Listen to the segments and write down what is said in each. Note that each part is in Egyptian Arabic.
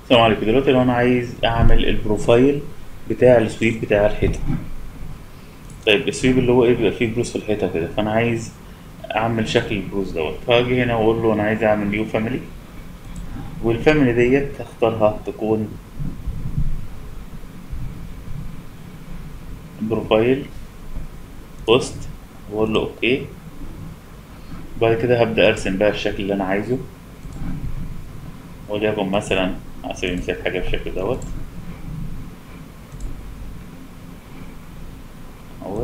السلام عليكم دلوقتي لو انا عايز اعمل البروفايل بتاع السويب بتاع الحيطه طيب السويب اللي هو ايه بيبقى فيه بروز في الحيطه كده فانا عايز اعمل شكل البروز دوت فاجي هنا واقول له انا عايز اعمل نيو فاميلي والفاميلي ديت هختارها تكون بروفايل بوست واقول له اوكي بعد كده هبدأ ارسم بقى الشكل اللي انا عايزه وليكن مثلا على سبيل المثال حاجة بالشكل دوت اهو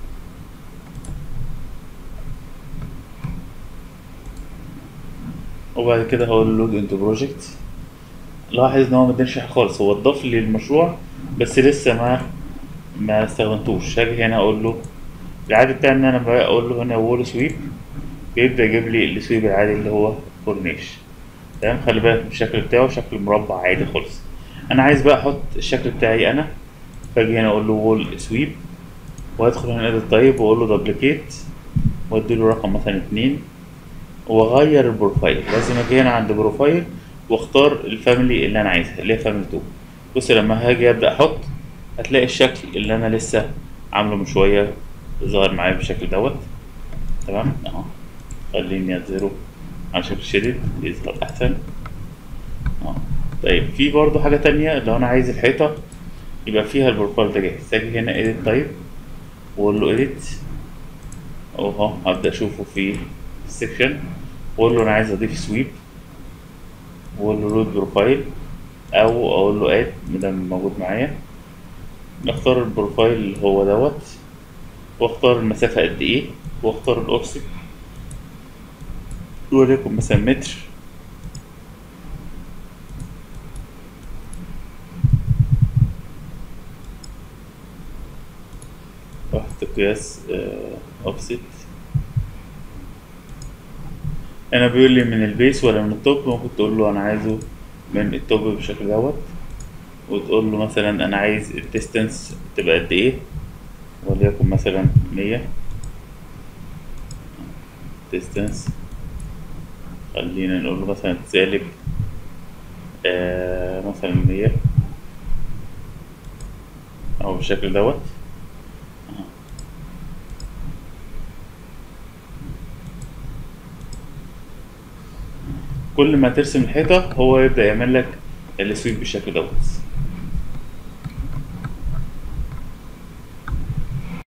وبعد كده هقول لود انتو بروجكت لاحظ ان هو ما ادانيش حاجة خالص هو اتضاف لي المشروع بس لسه ما ما استخدمتوش هاجي هنا اقول له العادي بتاعي ان انا بقى اقول له هنا وول سويب بيبدأ يجيب لي السويب العادي اللي هو كورنيش تمام خلي بالك من الشكل بتاعه شكل مربع عادي خالص انا عايز بقى احط الشكل بتاعي انا فاجي هنا اقول له وول سويب وادخل هنا اديت طيب واقول له دبليكيت وادي له رقم مثلا اتنين واغير البروفايل لازم اجي هنا عند بروفايل واختار الفاميلي اللي انا عايزها اللي هي فاميلي 2 بص لما هاجي ابدا احط هتلاقي الشكل اللي انا لسه عامله من شويه ظهر معايا بالشكل دوت تمام اهو خليني اظهره على شكل شديد يظهر احسن اه طيب في برضو حاجة تانية لو انا عايز الحيطة يبقى فيها البروفايل ده جاهز اجي هنا edit طيب واقول له edit اهو هبدأ اشوفه في السكشن واقول له انا عايز اضيف سويب واقول له لود بروفايل او اقول له اد مادام موجود معايا اختار البروفايل اللي هو دوت واختار المسافة قد ايه واختار الاوفست وليكن مثلا متر واحط قياس اوفست انا بيقول لي من البيس ولا من التوب ممكن تقول له انا عايزه من التوب بالشكل دوت وتقول له مثلا انا عايز الديستنس تبقى قد ايه وليكن مثلا مية distance خلينا نقول له مثلا سالب آه مثلا مية أو بالشكل دوت كل ما ترسم الحيطة هو يبدأ يعمل لك السويب بالشكل دوت